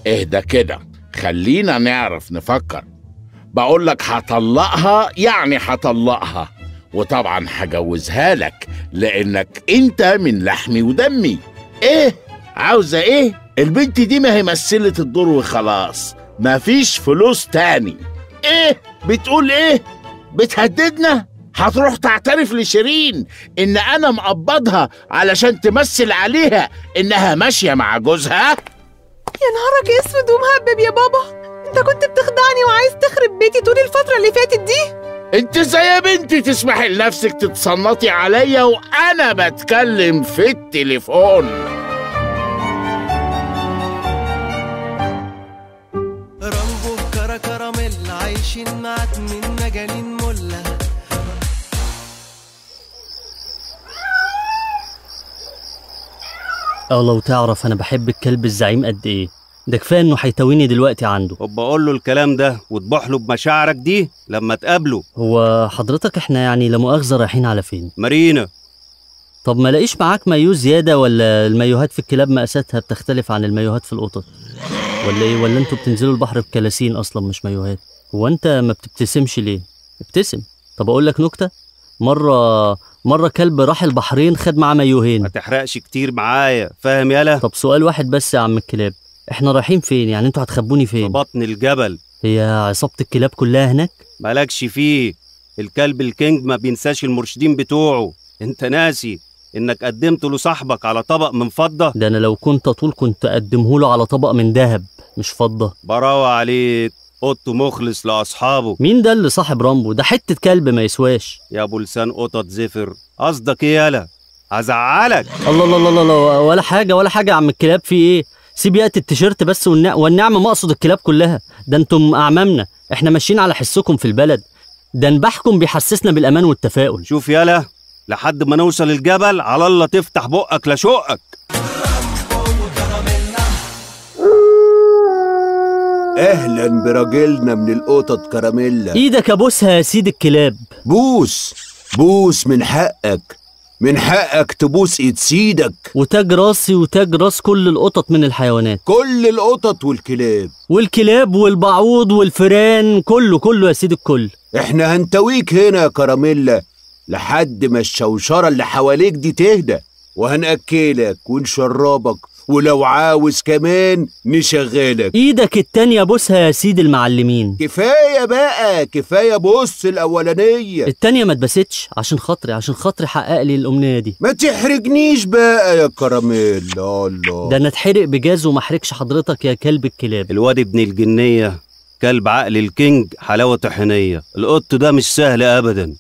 اهدى كده خلينا نعرف نفكر بقول لك هطلقها يعني هطلقها وطبعا هجوزها لك لانك انت من لحمي ودمي ايه عاوزه ايه البنت دي ما هي مثلت الدور وخلاص مفيش فلوس تاني ايه بتقول ايه بتهددنا هتروح تعترف لشيرين ان انا مقبضها علشان تمثل عليها انها ماشيه مع جوزها يا نهارك اسود ومهبب يا بابا انت كنت بتخدعني وعايز تخرب بيتي طول الفترة اللي فاتت دي انت زي يا بنتي تسمحي لنفسك تتصنطي عليا وانا بتكلم في التليفون رامبو كرا كراميل عايشين معاك من مجانين مله اه لو تعرف انا بحب الكلب الزعيم قد ايه ده كفايه انه هيتويني دلوقتي عنده وبقول له الكلام ده وتبوح له بمشاعرك دي لما تقابله هو حضرتك احنا يعني لا مؤاخذه رايحين على فين مارينا طب ما لاقيش معاك مايو زياده ولا المايوهات في الكلاب مقاساتها بتختلف عن المايوهات في القطط ولا ايه ولا انتوا بتنزلوا البحر بكلاسين اصلا مش مايوهات هو انت ما بتبتسمش ليه ابتسم طب اقول لك نكته مره مره كلب راح البحرين خد معاه مايوهين ما تحرقش كتير معايا فاهم يالا طب سؤال واحد بس يا عم الكلاب احنا رايحين فين يعني انتوا هتخبوني في فين بطن الجبل هي عصابه الكلاب كلها هناك مالكش فيه الكلب الكينج ما بينساش المرشدين بتوعه انت ناسي انك قدمت له صاحبك على طبق من فضة ده انا لو كنت طول كنت اقدمه له على طبق من ذهب مش فضه براوة عليك قط مخلص لأصحابه مين ده اللي صاحب رامبو ده حته كلب ما يسواش يا ابو لسان قطط زفر قصدك ايه يالا هزعلك الله الله الله الله ولا حاجه ولا حاجه يا عم الكلاب في ايه سيب ياتي التيشيرت بس والنع... والنعمه مقصد الكلاب كلها ده انتم اعمامنا احنا ماشيين على حسكم في البلد ده نبحكم بيحسسنا بالامان والتفاؤل شوف يالا لحد ما نوصل الجبل على الله تفتح بقك لشقك اهلا براجلنا من القطط كراميلا ايدك ابوسها يا سيد الكلاب بوس بوس من حقك من حقك تبوس ايد سيدك وتاج راسي وتاج راس كل القطط من الحيوانات كل القطط والكلاب والكلاب والبعوض والفيران كله كله يا سيد الكل احنا هنتويك هنا يا كراميلا لحد ما الشوشرة اللي حواليك دي تهدى وهنأكلك ونشربك ولو عاوز كمان نشغلك ايدك التانية بوسها يا سيد المعلمين كفاية بقى كفاية بص الأولانية التانية ما اتبستش عشان خاطري عشان خاطري حقق لي الأمنية دي ما تحرجنيش بقى يا كراميلا الله ده انا اتحرق بجاز وما احرجش حضرتك يا كلب الكلاب الواد ابن الجنية كلب عقل الكينج حلاوة طحينية القط ده مش سهل أبدا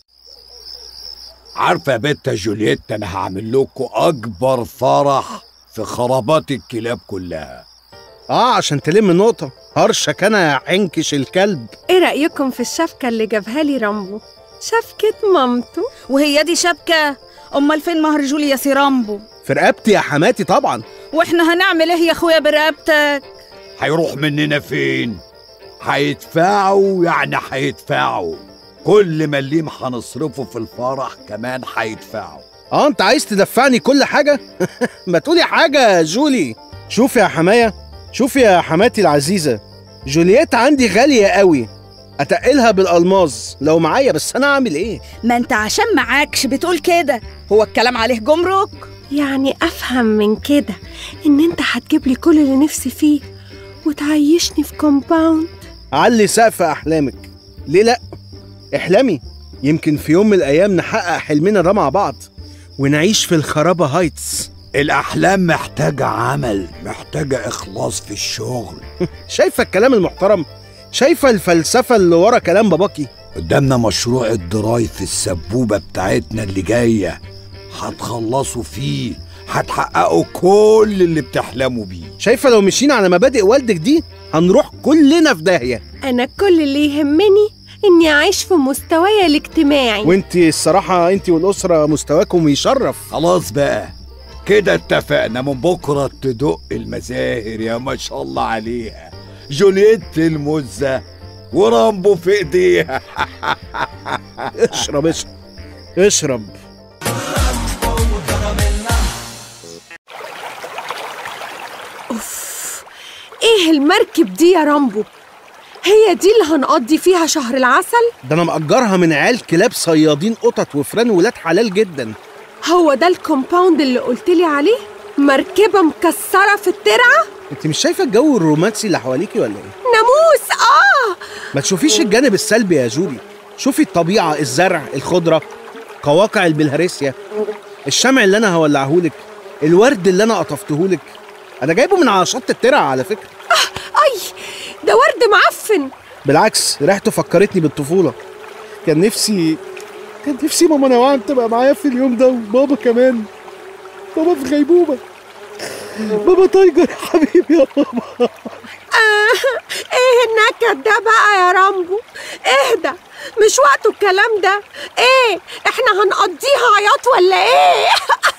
عارفه يا بنت جولييت انا هعمل لكم اكبر فرح في خرابات الكلاب كلها اه عشان تلم النقطة هرشك انا يا حنكش الكلب ايه رأيكم في الشبكة اللي جابها لي رامبو شبكة مامته وهي دي شبكة أمال فين مهر جولي يا سي رامبو في رقبتي يا حماتي طبعا وإحنا هنعمل إيه يا أخويا برقبتك هيروح مننا فين هيدفعوا يعني هيدفعوا كل مليم هنصرفه في الفرح كمان هيدفعوا اه انت عايز تدفعني كل حاجة ما تقولي حاجة يا جولي شوف يا حماية شوف يا حماتي العزيزة جولييت عندي غالية قوي اتقلها بالالماظ لو معايا بس انا اعمل ايه ما أنت عشان معاكش بتقول كده هو الكلام عليه جمرك يعني أفهم من كده إن أنت هتجيب لي كل اللي نفسي فيه وتعيشني في كومباوند علي سقف احلامك ليه لا احلمي يمكن في يوم من الايام نحقق حلمنا ده مع بعض ونعيش في الخرابة هايتس الاحلام محتاجه عمل محتاجه اخلاص في الشغل شايفة الكلام المحترم شايفة الفلسفة اللي ورا كلام باباكي قدامنا مشروع الدراي في السبوبه بتاعتنا اللي جايه هتخلصوا فيه هتحققوا كل اللي بتحلموا بيه شايفة لو مشينا على مبادئ والدك دي هنروح كلنا في داهية أنا كل اللي يهمني إني أعيش في مستواي الاجتماعي وانت الصراحة انت والأسرة مستواكم يشرف خلاص بقى كده اتفقنا من بكره تدق المزاهر يا ما شاء الله عليها جولييت المزه ورامبو في ايديها اشرب اشرب اشرب أوف إيه ايه المركب دي يا رامبو هي دي اللي هنقضي فيها شهر العسل ده انا مأجرها من عيال كلاب صيادين قطط وفران ولاد حلال جدا هو ده الكومباوند اللي قلتلي عليه مركبة مكسرة في الترعة انت مش شايفه الجو الرومانسي اللي حواليكي ولا ايه ناموس اه ما تشوفيش الجانب السلبي يا جولي شوفي الطبيعه الزرع الخضره قواقع البلهارسيا الشمع اللي انا هولعهولك الورد اللي انا قطفتهولك انا جايبه من على شط الترعه على فكره اي ده ورد معفن بالعكس ريحته فكرتني بالطفوله كان نفسي كان نفسي ماما نوعا تبقى معايا في اليوم ده وبابا كمان بابا في غيبوبه بابا تايجر يا حبيبي يا بابا آه ايه النكد ده بقى يا رامبو اهدى مش وقته الكلام ده ايه احنا هنقضيها عياط ولا ايه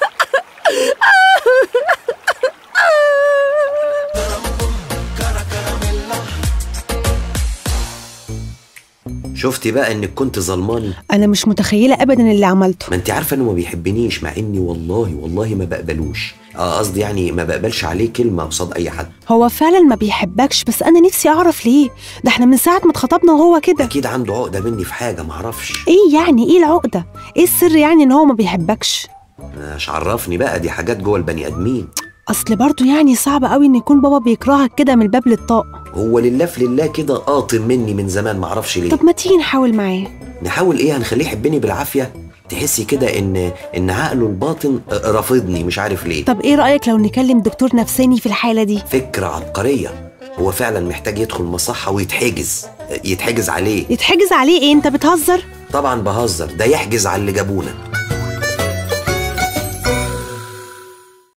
شفتي بقى انك كنت ظلماني انا مش متخيله ابدا اللي عملته ما انت عارفه انه ما بيحبنيش مع اني والله والله ما بقبلوش اه قصدي يعني ما بقبلش عليه كلمه قصاد اي حد هو فعلا ما بيحبكش بس انا نفسي اعرف ليه ده احنا من ساعه ما اتخطبنا وهو كده اكيد عنده عقده مني في حاجه ما اعرفش ايه يعني ايه العقده ايه السر يعني ان هو ما بيحبكش مش عرفني بقى دي حاجات جوه البني ادمين اصل برضه يعني صعب قوي ان يكون بابا بيكرهك كده من الباب للطاق هو لله في لله كده قاطم مني من زمان ما اعرفش ليه طب ما تيجي نحاول معاه نحاول ايه هنخليه يحبني بالعافيه تحسي كده ان ان عقله الباطن رافضني مش عارف ليه طب ايه رايك لو نكلم دكتور نفساني في الحاله دي فكره عبقريه هو فعلا محتاج يدخل مصحه ويتحجز يتحجز عليه يتحجز عليه ايه انت بتهزر طبعا بهزر ده يحجز على اللي جابونا